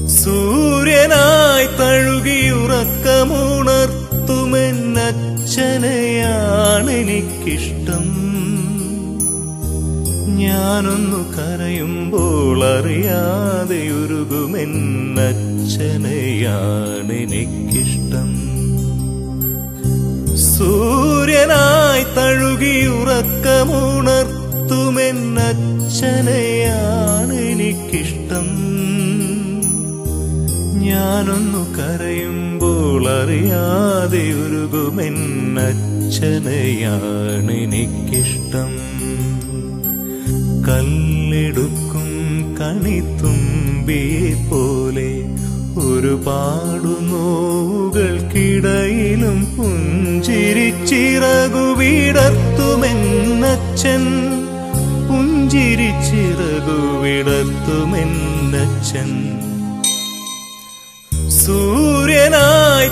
സൂര്യനായി തഴുകിയുറക്കമുണർത്തുമെന്നച്ഛനെയാണെനിക്കിഷ്ടം ഞാനൊന്നു കരയുമ്പോൾ അറിയാതെ ഉരുകുമെന്നച്ഛനെയാണെനിക്കിഷ്ടം സൂര്യനായി തഴുകിയുറക്കമുണർത്തുമെന്നച്ഛനെയാണെനിക്കിഷ്ടം ഞാനൊന്നു കരയുമ്പോൾ അറിയാതെ ഉരുകുമെന്നച്ഛനെയാണെനിക്കിഷ്ടം കല്ലെടുക്കും കണിത്തുമ്പിയെ പോലെ ഒരുപാടു നോവുകൾക്കിടയിലും പുഞ്ചിരിച്ചിറകു വിടർത്തുമെന്നച്ഛൻ പുഞ്ചിരിച്ചിറകു വിടർത്തുമെന്നച്ഛൻ സൂര്യനായി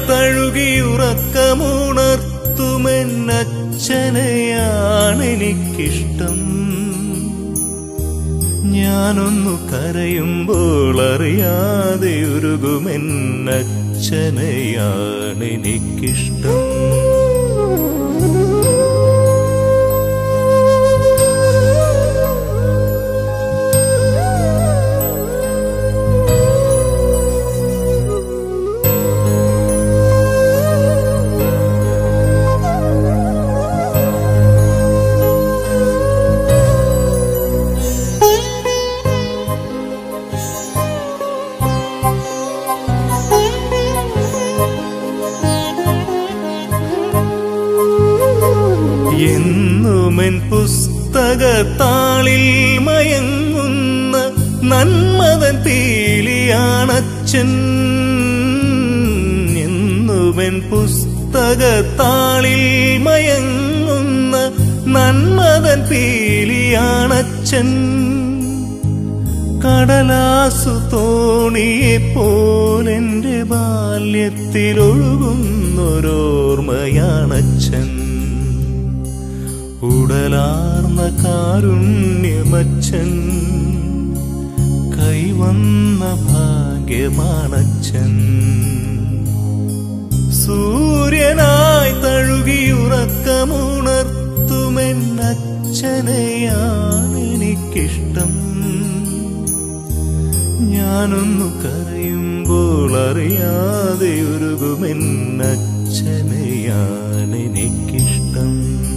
തഴുകിയുറക്കമുണർത്തുമെന്നച്ഛനെയാണെനിക്കിഷ്ടം ഞാനൊന്നു കരയുമ്പോൾ അറിയാതെ ഉരുകുമെന്നച്ഛനെയാണെനിക്കിഷ്ടം എന്നുമെൻ പുസ്തകത്താളിൽ മയങ്ങുന്ന നന്മതൻ പീലിയാണച്ഛൻ എന്നുമെൻ പുസ്തകത്താളിൽ മയങ്ങുന്ന നന്മതൻ പീലിയാണച്ഛൻ കടലാസു തോണിയെ പോലെന്റെ ബാല്യത്തിലൊഴുകുന്നൊരോർമ്മയാണച്ഛൻ ഉടലാർന്ന കാരുണ്യമച്ഛൻ കൈവന്ന ഭാഗ്യമാണച്ഛൻ സൂര്യനായി തഴുകിയുറക്കമുണർത്തുമെന്നച്ഛനെയാണെനിക്കിഷ്ടം ഞാനൊന്നു കരയുമ്പോൾ അറിയാതെ ഉരുകുമെന്നച്ഛനെയാണെനിക്കിഷ്ടം